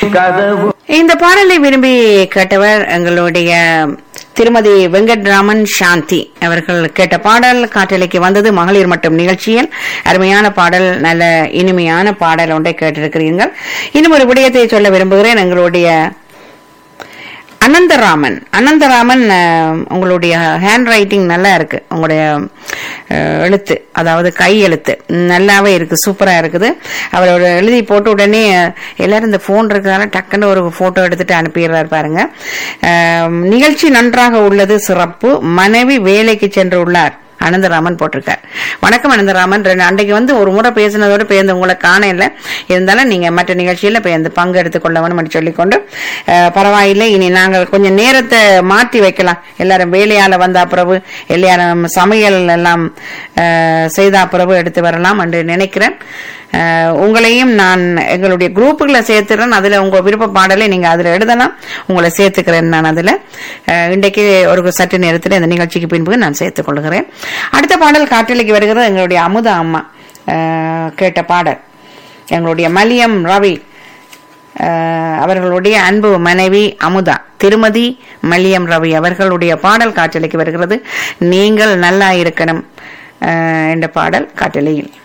கதவு இந்த பாடலை விரும்பி கேட்டவர் எங்களுடைய திருமதி வெங்கட்ராமன் சாந்தி அவர்கள் கேட்ட பாடல் காற்றலைக்கு வந்தது மகளிர் மட்டும் நிகழ்ச்சியில் அருமையான பாடல் நல்ல இனிமையான பாடல் ஒன்றை கேட்டிருக்கிறீர்கள் இன்னும் ஒரு விடயத்தை சொல்ல விரும்புகிறேன் எங்களுடைய அனந்தராமன் அனந்தராமன் அஹ், உங்களுடைய ஹேண்ட் ரைட்டிங் நல்லா இருக்கு உங்களுடைய அஹ், எழுத்து அதாவது கை எழுத்து நல்லாவே இருக்கு சூப்பரா இருக்குது அவரோட எழுதி போட்டு உடனே அஹ், எல்லாரும் இந்த போன் இருக்கிறதால டக்குன்னு ஒரு போட்டோ எடுத்துட்டு அனுப்பிடுறாரு பாருங்க அஹ், நிகழ்ச்சி நன்றாக உள்ளது சிறப்பு மனைவி வேலைக்கு சென்று உள்ளார் அனந்தராமன் போட்டிருக்கார் வணக்கம் அனந்தராமன் ரெண்டு அன்றைக்கு வந்து ஒரு முறை பேசினதோட பேருந்து உங்களை காண இல்லை இருந்தாலும் நீங்க மற்ற நிகழ்ச்சியில பேருந்து பங்கு எடுத்துக் கொள்ள வேணும் என்று சொல்லிக்கொண்டு அஹ், பரவாயில்லை இனி நாங்கள் கொஞ்சம் நேரத்தை மாற்றி வைக்கலாம் எல்லாரும் வேலையால வந்த பிறகு எல்லாரும் சமையல் எல்லாம் அஹ், செய்த பிறகு எடுத்து வரலாம் என்று நினைக்கிறேன் அஹ், உங்களையும் நான் எங்களுடைய குரூப்புகளை சேர்த்துறேன் அதுல உங்க விருப்ப பாடலை நீங்க அதுல எழுதலாம் உங்களை சேர்த்துக்கிறேன் நான் அதுல அஹ், இன்றைக்கு ஒரு சற்று நேரத்தில் இந்த நிகழ்ச்சிக்கு பின்பு நான் சேர்த்துக் கொள்கிறேன் அடுத்த பாடல் காற்றலைக்கு வருகிறது எங்களுடைய அமுதா அம்மா அஹ், கேட்ட பாடல் எங்களுடைய மலியம் ரவி அஹ், அவர்களுடைய அன்பு மனைவி அமுதா திருமதி மல்லியம் ரவி அவர்களுடைய பாடல் காற்றலைக்கு வருகிறது நீங்கள் நல்லா இருக்கணும் அஹ், என்ற பாடல் காற்றலையில்